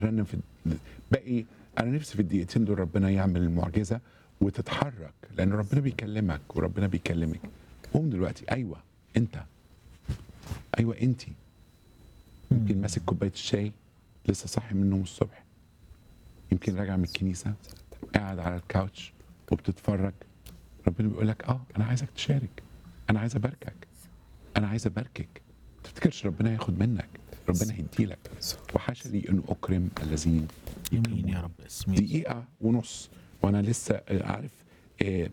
رنم في باقي انا نفسي في الدقيقتين دول ربنا يعمل المعجزه وتتحرك لان ربنا بيكلمك وربنا بيكلمك قوم دلوقتي ايوه انت ايوه انت يمكن ماسك كوبايه الشاي لسه صاحي من النوم الصبح يمكن راجع من الكنيسه قاعد على الكاوتش وبتتفرج ربنا بيقول لك اه انا عايزك تشارك انا عايز اباركك انا عايز اباركك ما تفتكرش ربنا ياخد منك ربنا هيديلك وحاشا لي ان اكرم الذين يمين يا رب اسمي دقيقة ونص وأنا لسه آه، عارف آه،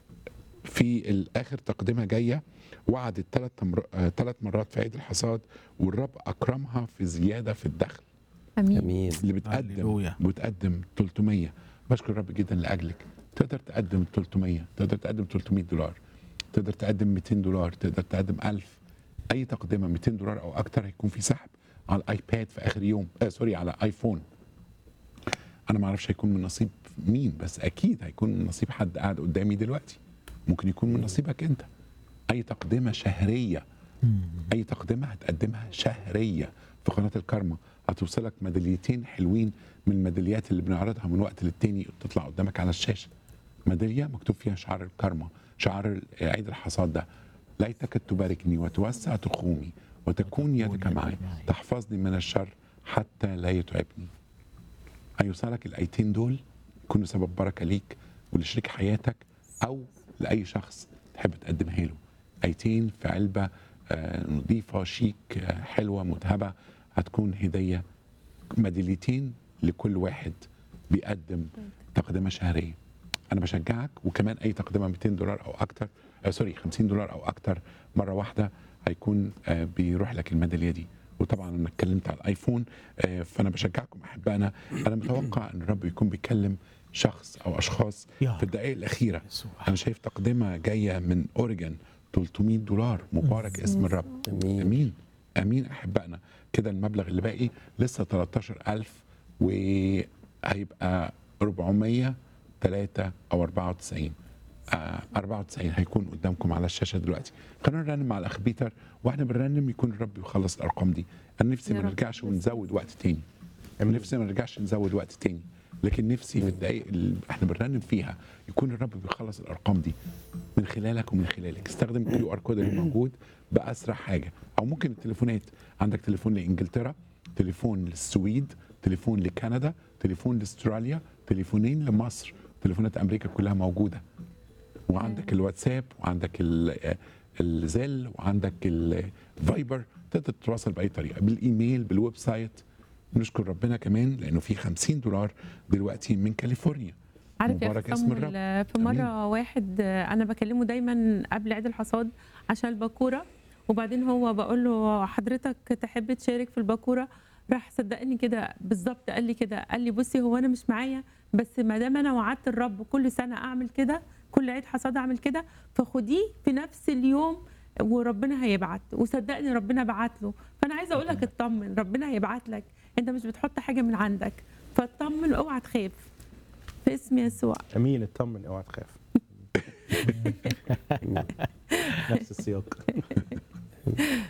في الآخر تقدمة جاية وعدت ثلاث ثلاث مرات في عيد الحصاد والرب أكرمها في زيادة في الدخل امين امين اللي بتقدم هللويا. بتقدم 300 بشكر الرب جدا لأجلك تقدر تقدم 300 تقدر تقدم 300 دولار تقدر تقدم 200 دولار تقدر تقدم 1000 أي تقدمة 200 دولار أو أكتر هيكون في سحب على الآيباد في آخر يوم آه سوري على آيفون انا ما اعرفش هيكون من نصيب مين بس اكيد هيكون من نصيب حد قاعد قدامي دلوقتي ممكن يكون من نصيبك انت اي تقدمه شهريه اي تقدمه هتقدمها شهريه في قناه الكارما هتوصلك ميداليتين حلوين من الميداليات اللي بنعرضها من وقت للتاني بتطلع قدامك على الشاشه ميداليه مكتوب فيها شعار الكارما شعار عيد الحصاد ده ليتك تباركني وتوسع تخومي وتكون يدك معي تحفظني من الشر حتى لا يتعبني هيوصلك الايتين دول يكونوا سبب بركه ليك ولشريك حياتك او لاي شخص تحب تقدمها له ايتين في علبه آه، نظيفه شيك آه، حلوه مذهبه هتكون هديه ميداليتين لكل واحد بيقدم تقدمه شهريه انا بشجعك وكمان اي تقدمه 200 دولار او اكتر آه سوري 50 دولار او اكتر مره واحده هيكون آه بيروح لك الميداليه دي وطبعا انا اتكلمت على الايفون آه فانا بشجعكم احبائنا انا متوقع ان الرب يكون بيكلم شخص او اشخاص يا في الدقائق الاخيره يسوع. انا شايف تقدمه جايه من اوريجن 300 دولار مبارك اسم الرب امين امين امين احبائنا كده المبلغ اللي باقي لسه 13000 وهيبقى 403 او 94 آه 94 هيكون قدامكم على الشاشه دلوقتي خلينا نرنم مع الاخ بيتر واحنا بنرنم يكون الرب يخلص الارقام دي انا نفسي يا ما رب. نرجعش ونزود وقت تاني انا نفسي ما نرجعش نزود وقت تاني لكن نفسي في الدقائق اللي احنا بنرنم فيها يكون الرب بيخلص الارقام دي من خلالك ومن خلالك استخدم الكيو ار كود اللي موجود باسرع حاجه او ممكن التليفونات عندك تليفون لانجلترا تليفون للسويد تليفون لكندا تليفون لاستراليا تليفونين لمصر تليفونات امريكا كلها موجوده وعندك الواتساب وعندك ال- الزل وعندك الفايبر تقدر تتواصل باي طريقه بالايميل بالويب سايت نشكر ربنا كمان لانه في 50 دولار دلوقتي من كاليفورنيا عارف يا مبارك أخي اسم صمويل، الرب. آه، في مره واحد آه، انا بكلمه دايما قبل عيد الحصاد عشان الباكوره وبعدين هو بقول له حضرتك تحب تشارك في الباكوره راح صدقني كده بالظبط قال لي كده قال لي بصي هو انا مش معايا بس ما دام انا وعدت الرب كل سنه اعمل كده كل عيد حصاد اعمل كده فخديه في نفس اليوم وربنا هيبعت وصدقني ربنا بعت له فانا عايزه اقول لك اطمن ربنا هيبعت لك انت مش بتحط حاجه من عندك فاطمن اوعى تخاف في اسم يسوع امين اطمن اوعى تخاف نفس السياق